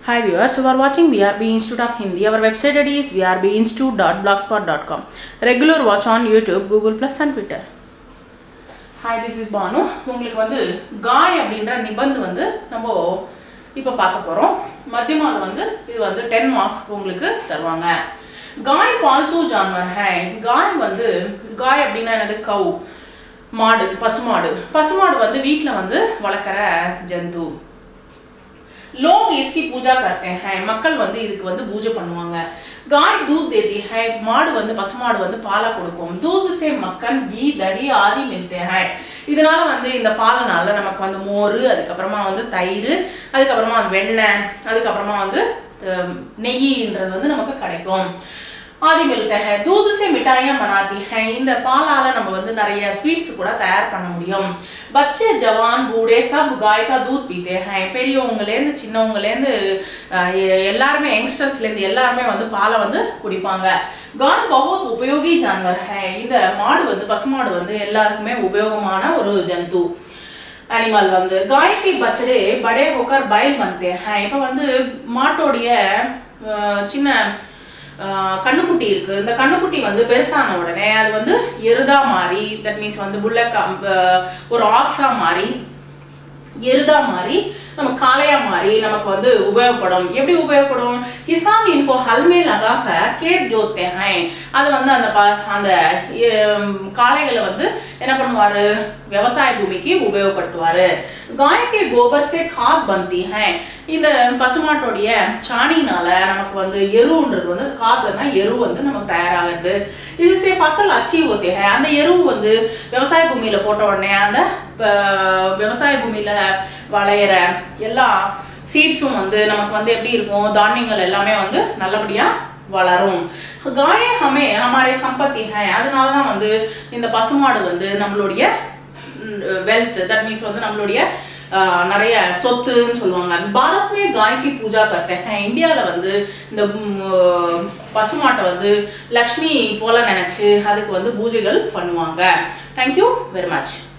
Hi viewers, you are watching VRB Institute of Hindi. Our website ID is vrbinstitute.blogspot.com. Regular watch on YouTube, Google Plus and Twitter. Hi this is Bhanu உங்களுக்கு வந்து காய் அப்படின்ற நிபந்து வந்து நம்ம இப்போ பார்க்க போகிறோம் மத்தியமாவில் வந்து இது வந்து டென் மார்க்ஸ்க்கு உங்களுக்கு தருவாங்க காய் பால்தூ ஜான்வர் ஹே காய் வந்து காய் அப்படின்னா என்னது கவு மாடு பசுமாடு பசுமாடு வந்து வீட்டில் வந்து வளர்க்குற ஜந்து लोग इसकी पूजा करते हैं மக்கள் வந்து இதுக்கு வந்து பூஜை பண்ணுவாங்க காய் दूध देती है மாடு வந்து பசுமாடு வந்து பாலை கொடுக்கும் दूध से मक्खन घी दही आदि मिलते हैं இதனால வந்து இந்த பால்னால நமக்கு வந்து மோர் அதுக்கப்புறமா வந்து தயிர் அதுக்கப்புறமா வந்து வெண்ணெய் அதுக்கப்புறமா வந்து அஹ், நெய்யின்றது வந்து நமக்கு கிடைக்கும் ஆதி மில்க है दूध से मिठाइयां बनाती हैं இந்த பாலால நம்ம வந்து நிறைய ஸ்வீட்ஸ் கூட தயார் பண்ண முடியும் பச்சை ஜவான் பூடே சப் காய் கா दूध पीते हैं பெரியவங்கலேருந்து சின்னவங்கலேருந்து அஹ், எ- எல்லாருமே யங்ஸ்டர்ஸ்லேருந்து எல்லாருமே வந்து பாலை வந்து குடிப்பாங்க காய் பகுத் உபயோகி ஜான்வர் है இந்த மாடு வந்து பசுமாடு வந்து எல்லாருக்குமே உபயோகமான ஒரு ஜந்து அனிமல் வந்து காய்க்கு பச்சடே படே ஹோக்கர் பயல் बनते हैं இப்போ வந்து மாட்டோடைய அஹ், சின்ன அஹ், கண்ணுக்குட்டி இருக்கு இந்த கண்ணுக்குட்டி வந்து பெருசான உடனே அது வந்து எருதா மாறி தட் மீன்ஸ் வந்து புல்லக் ஒரு ஆக்ஸா மாறி எருதா மாதிரி நம்ம காளையா மாதிரி நமக்கு வந்து உபயோகப்படும் எப்படி உபயோகப்படும் கிசான் இன்கோ ஹல்மே லகாக்க கேட் ஜோத்தே ஹை அது வந்து அந்த ப அந்த எம், காளைகளை வந்து என்ன பண்ணுவாரு விவசாய பூமிக்கு உபயோகப்படுத்துவாரு காய்க்கு கோபர் சே காத் பந்தி ஹை இந்த பசுமாட்டோடைய சாணினால நமக்கு வந்து எருன்றது வந்து காதுனா எரு வந்து நமக்கு தயாராகிறது இது சே ஃபசல் அச்சி ஓத்தே ஹை அந்த எரு வந்து விவசாய பூமியில போட்ட உடனே அந்த ப- விவசாய பூமியில வளையிற எல்லா சீட்ஸும் வந்து நமக்கு வந்து எப்படி இருக்கும் தானியங்கள் எல்லாமே வந்து நல்லபடியா வளரும் காய ஹமே ஹமாரே சம்பத்தி ஹை அதனால தான் வந்து இந்த பசுமாடு வந்து நம்மளுடைய வெல்த் தட் மீன்ஸ் வந்து நம்மளுடைய ஆஹ், நிறைய சொத்துன்னு சொல்லுவாங்க பாரத்மே காய்க்கு பூஜா கர்த்தே ஹேன் இந்தியாவில் வந்து இந்த ம், பசுமாட்டை வந்து லக்ஷ்மி போல நினைச்சு அதுக்கு வந்து பூஜைகள் பண்ணுவாங்க தேங்க்யூ வெரி மச்